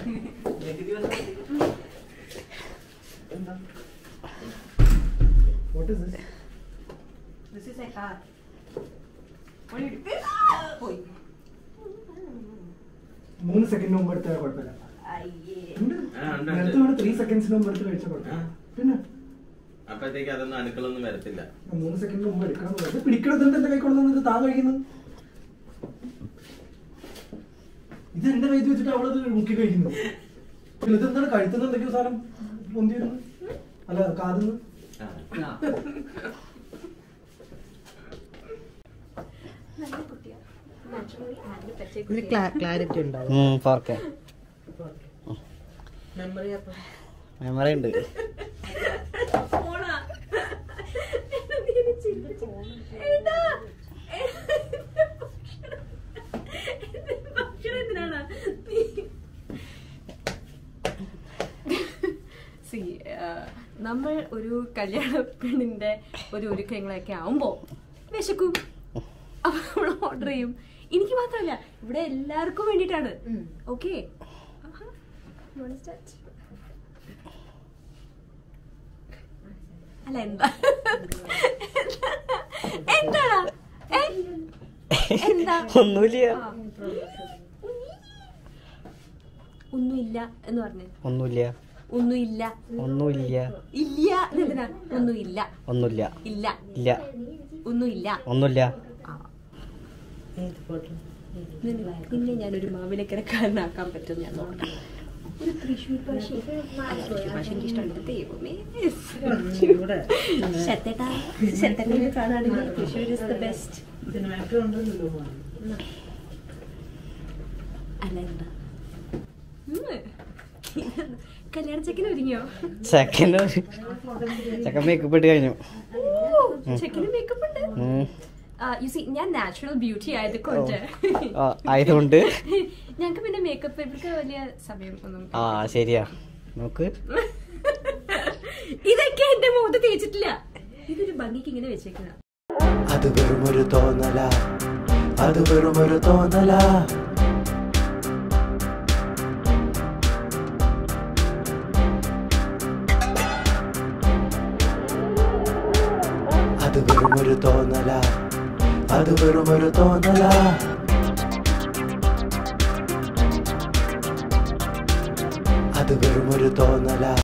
What is this? This is a car. What do you do? പോയി. മൂന്ന് second മുമ്പ് എടുത്താൽ കുഴപ്പമില്ല അയ്യേ. ഉണ്ട്. ആ, ഉണ്ട്, ഉണ്ട്. നേരത്തെ ഇവിടെ ത്രീ സെക്കൻഡ്സിന് മുമ്പ് എടുത്ത് കഴിച്ചാൽ കുഴപ്പമില്ല ആ. പിന്നെ അപ്പഴത്തേക്ക് അതൊന്നും അണുക്കളൊന്നും വരത്തില്ല ആ മൂന്ന് സെക്കൻഡ് മുമ്പ് എടുക്കണം ഇത് പിടിക്കണതുണ്ട് എന്റെ കൈ കൊണ്ടുവന്നിട്ട് താ കഴിക്കുന്നത് ഇത് എന്റെ കൈ വെച്ചിട്ട് അവളത് മുക്കി കഴിക്കുന്നു പിന്നെ ഇതെന്താണ് കഴുത്തുന്ന എന്തെങ്കിലും സാധനം പൊന്തി വരുന്നു അല്ല കാതുന്ന് ആ. നല്ല കുട്ടിയാ. Naturally hand പറ്റിയ ഇതിന് കുട്ടിയാ. ക്ലാരിറ്റി ഉണ്ടാവും ഫോർ കെ മെമ്മറി അപ്പം മെമ്മറി ഉണ്ട് പോണാ. എന്തിനാ ചിരിച്ചു? എഴുതാ. ഭക്ഷണം എന്തിനാണ്? See, uh, നമ്മൾ ഒരു കല്യാണ പെണ്ണിന്റെ ഒരു ഒരുക്കങ്ങളൊക്കെ ആവുമ്പോ വിശക്കും അപ്പൊ നമ്മൾ ഓർഡർ ചെയ്യും എനിക്ക് മാത്രമല്ല ഇവിടെ എല്ലാവർക്കും വേണ്ടിയിട്ടാണ് ഓക്കെ അല്ല എന്താ എന്താടാ ഏ? എന്താ ഒന്നുമില്ല ആ. ഒന്നുമില്ല എന്ന് പറഞ്ഞു ഒന്നുമില്ല ഒന്നുമില്ല ഒന്നുമില്ല ഇല്ല എന്തിനാ ഒന്നുമില്ല ഒന്നുമില്ല ഇല്ല ഇല്ല ഒന്നുമില്ല ഒന്നുമില്ല ആ. ഏത് ഫോട്ടോ നിന്നെ നിന്നെ ഞാനൊരു മാവിലക്കരക്കാരനാക്കാൻ പറ്റും ഞാൻ നോക്കാം ഒരു തൃശ്ശൂർ ഭാഷ അല്ല, തൃശ്ശൂർ ഭാഷ എനിക്ക് ഇഷ്ടമുണ്ട് ദൈവമേ ഇവിടെ ശത്തേട്ടാ ശത്തേട്ടനെ കാണുകയാണെങ്കിൽ തൃശ്ശൂർ ഇസ് ദ ബെസ്റ്റ് സിനിമയൊക്കെ ഉണ്ടല്ലോ അല്ല എന്താ കല്യാണ ചെക്കൻ ഒരുങ്ങിയോ സെക്കൻഡ് സെക്കൻഡ് മേക്കപ്പ് ഇട്ട് കഴിഞ്ഞു ചെക്കന് മേക്കപ്പ് ഉണ്ട് ഉം. യു സി ഞാൻ നാച്ചുറൽ ബ്യൂട്ടി ആയതുകൊണ്ട് ആ, ആയതുകൊണ്ട് ഞങ്ങൾക്ക് പിന്നെ മേക്കപ്പ് ഇവർക്ക് വലിയ സമയം ഒന്നും ആ ശരിയാ നോക്ക് ഇതൊക്കെ എന്റെ മുഖത്ത് തേച്ചിട്ടില്ല ഇതൊരു ഭംഗിക്ക് ഇങ്ങനെ വെച്ചേക്കുന്ന അത് വെറുമൊരു തോന്നല അത് വെറുമൊരു തോന്നല അത് വെറുമൊരു തോന്നല അത് വെറുമൊരു തോന്നല അത് വെറുമൊരു തോന്നല